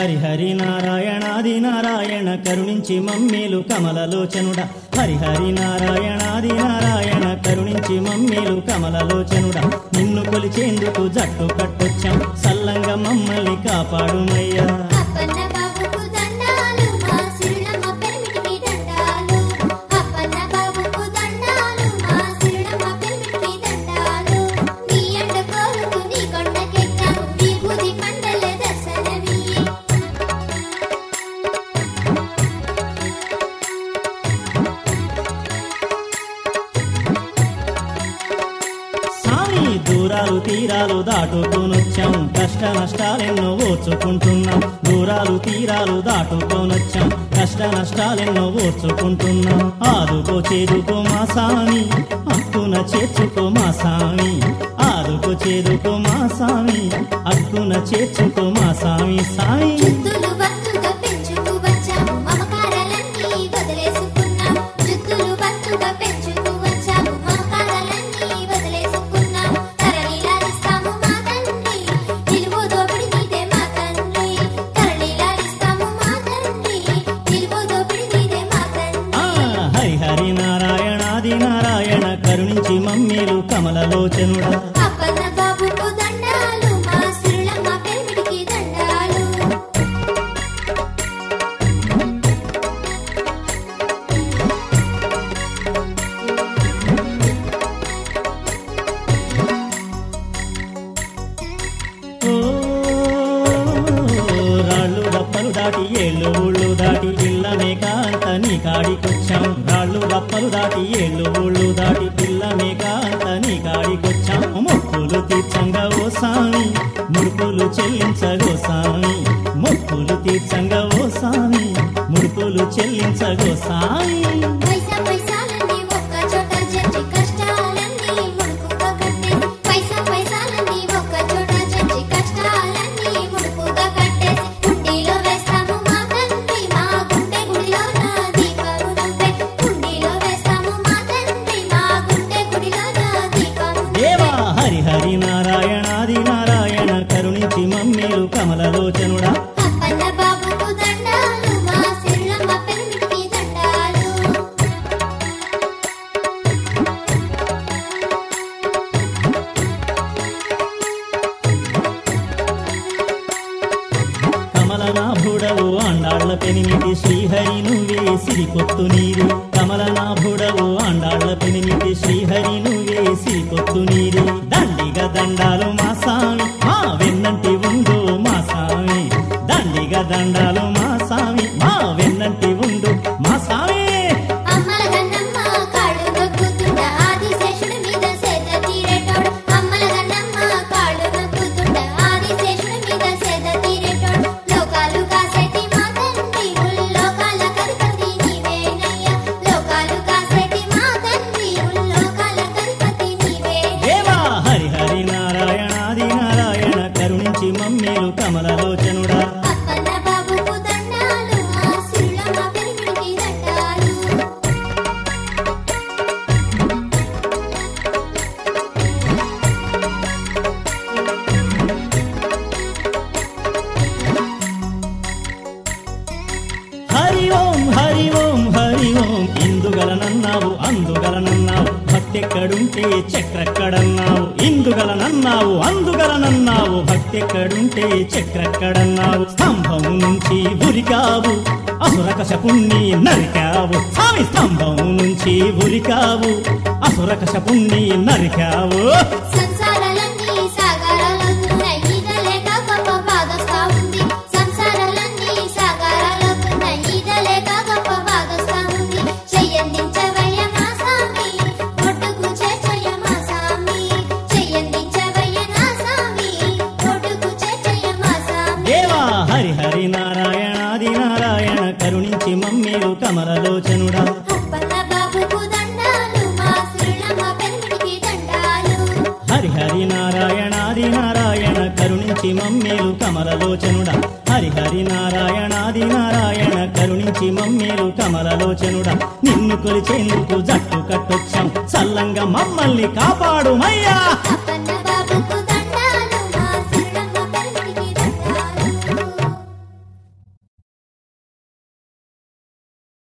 హరిహరి నారాయణాది నారాయణ కరుణించి మమ్మేలు కమలలోచనుడ హరిహరి నారాయణాది నారాయణ కరుణించి మమ్మేలు కమలలోచనుడ నిన్ను కొలిచేందుకు జట్టు కట్టొచ్చాం సల్లంగా మమ్మల్ని కాపాడుమయ్యా అప్పన్న బాబుకు దండాలు మా సిరులమ్మ పెరిమిటికి దండాలు అప్పన్న బాబుకు దండాలు మా సిరులమ్మ పెరిమిటికి దండాలు నీ అండ కోరుకు నీ కొండకెక్కాము విభూది పండల దర్శనమియ్యి సామి దూరాలు తీరాలు దాటుకోనొచ్చాం కష్ట నష్టాలెన్నో ఓర్చుకుంటున్నాం దూరాలు తీరాలు దాటుకోనొచ్చాం కష్ట నష్టాలెన్నో ఓర్చుకుంటున్నాం ఆదుకో చేదుకో మా సామి అక్కున చేర్చుకో మా సామి ఆదుకో చేదుకో మా సామి అక్కున చేర్చుకో మా సామి సామి జుత్తులు బతుగా పెంచుకు వచ్చాము మమకారాలన్నీ వదిలేసుకున్నాం జుత్తులు బతుగా పెంచుకు వచ్చాము మమకారాలన్నీ వదిలేసుకున్నాం తరలిలాడిస్తాము మా తండ్రి నిలువు దోపిడి నీదే మా తండ్రి తరలిలాడిస్తాము మా తండ్రి నిలువు దోపిడి నీదే మా ఆ, తండ్రి హరి హరి నారాయణాది నారాయణ కరుణించి మమ్మీలు కమలలోచనుడా అప్పన్న బాబుకు దండాలు మా సిరులమ్మ పెరిమిటికి దండాలు ఓ, రాళ్ళు రప్పలు దాటి ఏళ్ళు ఊళ్ళు దాటి పిల్లమే కాంత నీ కాడికొచ్చాం రాళ్ళు రప్పలు దాటి ఏళ్ళు ఊళ్ళు దాటి పిల్లమే కాంత నీ కాడికొచ్చాం మొక్కులు తీర్చంగా ఓ సామి ముడుపులు చెల్లించగో సామి మొక్కులు తీర్చంగా ఓ సామి ముడుపులు చెల్లించగో సామి పైసా పైసాలన్నీ ఒక్క చోట చేర్చి కష్టాలన్నీ ముడుపుగా కట్టేసి పైసా పైసాలన్నీ ఒక్క చోట చేర్చి కష్టాలన్నీ ముడుపుగా కట్టేసి కుండీలో వేస్తాము మా తండ్రి మా గుండె గుడిలో నా దీపము నువ్వే కుండీలో వేస్తాము మా తండ్రి మా గుండె గుడిలో నా దీపము దేవా హరి హరి నారాయణాది నారాయణ కరుణించి మమ్మీలు కమలలోచనుడా అప్పన్న బాబుకు దండాలు మా సిరులమ్మ పెరిమిటికి దండాలు కమలనాభుడవు ఆండాళ్ల పెనిమిటి శ్రీహరి నువ్వే సిరికొత్తు నీరు కమలనాభుడవు ఆండాళ్ల పెనిమిటి శ్రీహరి నువ్వే సిరికొత్తు నీరు దండిగా దండాలు మా సామి మా వెన్నంటి ఉండు మా సామి దండిగా దండాలు మా సామి మా వెన్నంటి ఉండు మా సామి అమ్మల గన్నమ్మ కాళ్ళు నొక్కుతుండ ఆదిశేషుడి మీద సేద తీరేటోడు అమ్మల గన్నమ్మ కాళ్ళు నొక్కుతుండ ఆదిశేషుడి మీద సేద తీరేటోడు లోకాలు కాసేటి మా తండ్రి ఉల్లోకాల కరిపతి నీవేనయ్యా లోకాలు కాసేటి మా తండ్రి ఉల్లోకాల కరిపతి నీవేనయ్యా దేవా హరి హరి నారాయణాది నారాయణ కరుణించి మమ్మీలు కమలలోచనుడా అప్పన్న బాబుకు దండాలు ఆ సిరులమ్మ పెరిమిడికి దండాలు హరి ఓం హరి ఓం హరి ఓం ఇందుగలనన్నావు అందుగలనన్నావు భక్తెక్కడుంటే చక్రక్కడన్నావు ఇందుగలనన్నావు అందుగలనన్నావు భక్తెక్కడుంటే చక్రక్కడన్నావు స్తంభం నుంచి ఉరికావు అసురకశపుణ్ణి నరికావు స్వామి స్తంభం నుంచి ఉరికావు అసురకశపుణ్ణి నరికావు సంసారాలన్నీ సాగరాలవుతున్నాయి ఈదలేక గొప్ప బాధొస్తా ఉంది సంసారాలన్నీ సాగరాలవుతున్నాయి ఈదలేక గొప్ప బాధొస్తా ఉంది చెయ్యందించవయ్య మా సామి ఒడ్డుకు చేర్చయ్య మా సామి చెయ్యందించవయ్య నా సామి ఒడ్డుకు చేర్చయ్య మా సామి దేవా హరి హరి నారాయణాది నారాయణ కరుణించి మమ్మీలు కమలలోచనుడా అప్పన్న బాబుకు దండాలు మా సిరులమ్మ పెరిమిడికి దండాలు హరి హరి నారాయణాది నారాయణ కరుణించి మమ్మేలు కమలలోచనుడా హరి హరి నారాయణాది నారాయణ కరుణించి మమ్మేలు కమలలోచనుడా నిన్ను కొలిచేందుకు జట్టు కట్టొచ్చాం సల్లంగా మమ్మల్ని కాపాడు మయ్యా అప్పన్న